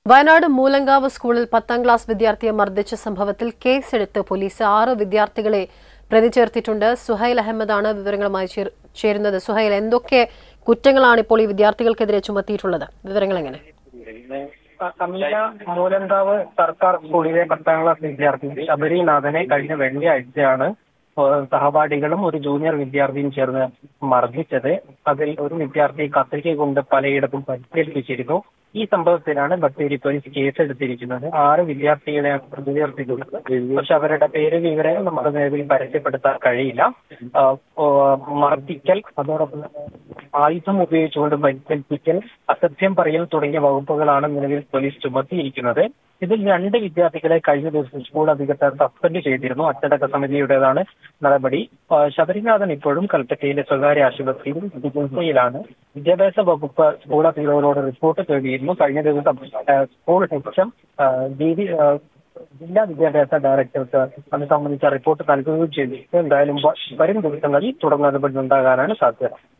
വയനാട് മൂലങ്കാവ് സ്കൂളിൽ പത്താം ക്ലാസ് വിദ്യാർത്ഥിയെ മർദ്ദിച്ച സംഭവത്തിൽ കേസെടുത്ത് പോലീസ് ആറ് വിദ്യാർത്ഥികളെ പ്രതി ചേർത്തിട്ടുണ്ട് സുഹൈൽ അഹമ്മദാണ് വിവരങ്ങളുമായി ചേർ- ചേരുന്നത് സുഹൈൽ എന്തൊക്കെ കുറ്റങ്ങളാണ് ഇപ്പോൾ ഈ വിദ്യാർത്ഥികൾക്കെതിരെ ചുമത്തിയിട്ടുള്ളത് വിവരങ്ങൾ എങ്ങനെ അമീന മൂലങ്കാവ് സർക്കാർ സ്കൂളിലെ പത്താം ക്ലാസ് വിദ്യാർത്ഥി ശബരിനാഥനെ കഴിഞ്ഞ വെള്ളിയാഴ്ചയാണ് ഏഹ് സഹപാഠികളും ഒരു ജൂനിയർ വിദ്യാർത്ഥിയും ചേർന്ന് മർദ്ദിച്ചത് അതിൽ ഒരു വിദ്യാർത്ഥി കത്രിക കൊണ്ട് പലയിടത്തും പരിക്കേൽപ്പിച്ചിരുന്നു ഈ സംഭവത്തിലാണ് ബത്തേരി പോലീസ് കേസെടുത്തിരിക്കുന്നത് ആറ് വിദ്യാർത്ഥികളെയാണ് പ്രതി ചേർത്തിട്ടുള്ളത് പക്ഷെ അവരുടെ പേര് വിവരങ്ങൾ നമ്മുടെ നിലവിൽ പരസ്യപ്പെടുത്താൻ കഴിയില്ല ആഹ് ഓ- മർദ്ദിക്കൽ അതോടൊപ്പം ആയുധം ഉപയോഗിച്ചുകൊണ്ട് പരിക്കേൽപ്പിക്കൽ അസത്യം പറയൽ തുടങ്ങിയ വകുപ്പുകളാണ് നിലവിൽ പോലീസ് ചുമത്തിയിരിക്കുന്നത് ഇതിൽ രണ്ട് വിദ്യാർത്ഥികളെ കഴിഞ്ഞ ദിവസം സ്കൂൾ അധികൃതർ സസ്പെൻഡ് ചെയ്തിരുന്നു അച്ചടക്ക സമിതിയുടേതാണ് നടപടി ആ, ശബരിനാഥൻ ഇപ്പോഴും കൽപ്പറ്റയിലെ സ്വകാര്യ ആശുപത്രിയിൽ ചികിത്സയിലാണ് വിദ്യാഭ്യാസ വകുപ്പ് സ്കൂൾ അധികൃതരോട് റിപ്പോർട്ട് തേടിയിരുന്നു കഴിഞ്ഞ ദിവസം ആ, സ്കൂൾ ഹെച്ചം ജിഡി ജില്ലാ വിദ്യാഭ്യാസ ഡയറക്ടർക്ക് അത് സംബന്ധിച്ച റിപ്പോർട്ട് നൽകുകയും ചെയ്തു എന്തായാലും വ- വരും ദിവസങ്ങളിൽ തുടർ നടപടി ഉണ്ടാകാനാണ് സാധ്യത